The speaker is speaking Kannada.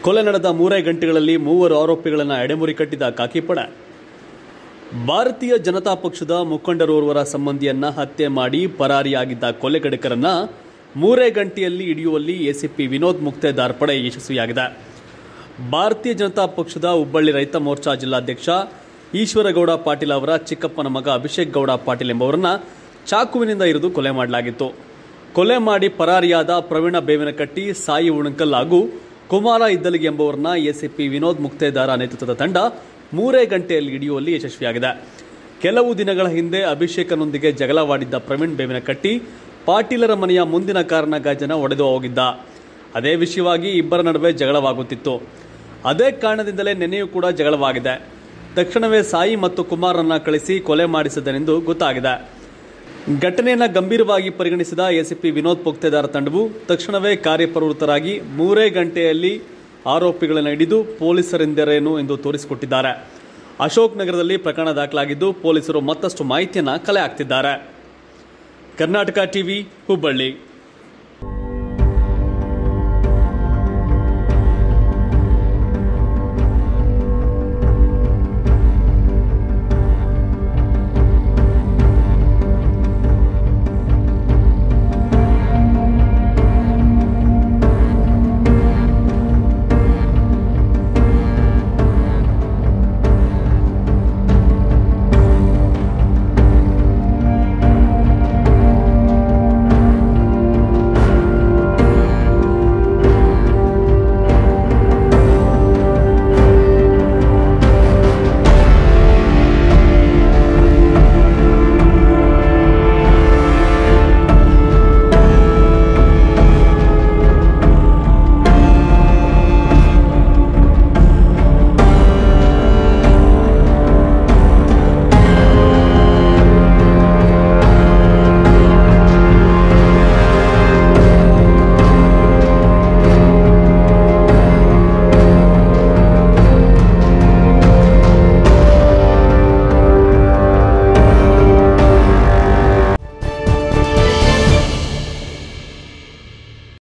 ಕೊಲೆ ನಡೆದ ಮೂರೇ ಗಂಟೆಗಳಲ್ಲಿ ಮೂವರು ಆರೋಪಿಗಳನ್ನು ಎಡೆಮುರಿ ಕಟ್ಟಿದ ಕಾಕಿಪಡೆ ಭಾರತೀಯ ಜನತಾ ಪಕ್ಷದ ಮುಖಂಡರೋರ್ವರ ಸಂಬಂಧಿಯನ್ನ ಹತ್ಯೆ ಮಾಡಿ ಪರಾರಿಯಾಗಿದ್ದ ಕೊಲೆಗಡಕರನ್ನ ಮೂರೇ ಗಂಟೆಯಲ್ಲಿ ಹಿಡಿಯುವಲ್ಲಿ ಎಸಿಪಿ ವಿನೋದ್ ಮುಕ್ತೇದಾರ್ ಪಡೆ ಯಶಸ್ವಿಯಾಗಿದೆ ಭಾರತೀಯ ಜನತಾ ಪಕ್ಷದ ಹುಬ್ಬಳ್ಳಿ ರೈತ ಮೋರ್ಚಾ ಜಿಲ್ಲಾಧ್ಯಕ್ಷ ಈಶ್ವರಗೌಡ ಪಾಟೀಲ್ ಅವರ ಚಿಕ್ಕಪ್ಪನ ಮಗ ಅಭಿಷೇಕ್ ಗೌಡ ಪಾಟೀಲ್ ಎಂಬವರನ್ನ ಚಾಕುವಿನಿಂದ ಇರಿದು ಕೊಲೆ ಮಾಡಲಾಗಿತ್ತು ಕೊಲೆ ಮಾಡಿ ಪರಾರಿಯಾದ ಪ್ರವೀಣ ಬೇವಿನಕಟ್ಟಿ ಸಾಯಿ ಉಣಕಲ್ ಹಾಗೂ ಕುಮಾರ ಇದ್ದಲಿಗೆ ಎಂಬುವರನ್ನ ಎಸಿಪಿ ವಿನೋದ್ ಮುಕ್ತೇದಾರ ನೇತೃತ್ವದ ತಂಡ ಮೂರೇ ಗಂಟೆಯಲ್ಲಿ ಹಿಡಿಯುವಲ್ಲಿ ಯಶಸ್ವಿಯಾಗಿದೆ ಕೆಲವು ದಿನಗಳ ಹಿಂದೆ ಅಭಿಷೇಕನೊಂದಿಗೆ ಜಗಳವಾಡಿದ್ದ ಪ್ರವೀಣ್ ಬೇವಿನಕಟ್ಟಿ ಪಾಟೀಲರ ಮನೆಯ ಮುಂದಿನ ಕಾರಣ ಗಾಜನ ಒಡೆದು ಹೋಗಿದ್ದ ಅದೇ ವಿಷಯವಾಗಿ ಇಬ್ಬರ ನಡುವೆ ಜಗಳವಾಗುತ್ತಿತ್ತು ಅದೇ ಕಾರಣದಿಂದಲೇ ನೆನೆಯೂ ಕೂಡ ಜಗಳವಾಗಿದೆ ತಕ್ಷಣವೇ ಸಾಯಿ ಮತ್ತು ಕುಮಾರನ್ನ ಕಳಿಸಿ ಕೊಲೆ ಮಾಡಿಸಿದನೆಂದು ಗೊತ್ತಾಗಿದೆ ಘಟನೆಯನ್ನು ಗಂಭೀರವಾಗಿ ಪರಿಗಣಿಸಿದ ಎಸಿಪಿ ವಿನೋದ್ ಪೊಕ್ತೆದಾರ ತಂಡವು ತಕ್ಷಣವೇ ಕಾರ್ಯಪ್ರವೃತ್ತರಾಗಿ ಮೂರೇ ಗಂಟೆಯಲ್ಲಿ ಆರೋಪಿಗಳನ್ನು ಹಿಡಿದು ಪೊಲೀಸರೆಂದರೇನು ಎಂದು ತೋರಿಸಿಕೊಟ್ಟಿದ್ದಾರೆ ಅಶೋಕ್ ನಗರದಲ್ಲಿ ಪ್ರಕರಣ ದಾಖಲಾಗಿದ್ದು ಪೊಲೀಸರು ಮತ್ತಷ್ಟು ಮಾಹಿತಿಯನ್ನು ಕಲೆ ಹಾಕ್ತಿದ್ದಾರೆ ಕರ್ನಾಟಕ ಟಿವಿ ಹುಬ್ಬಳ್ಳಿ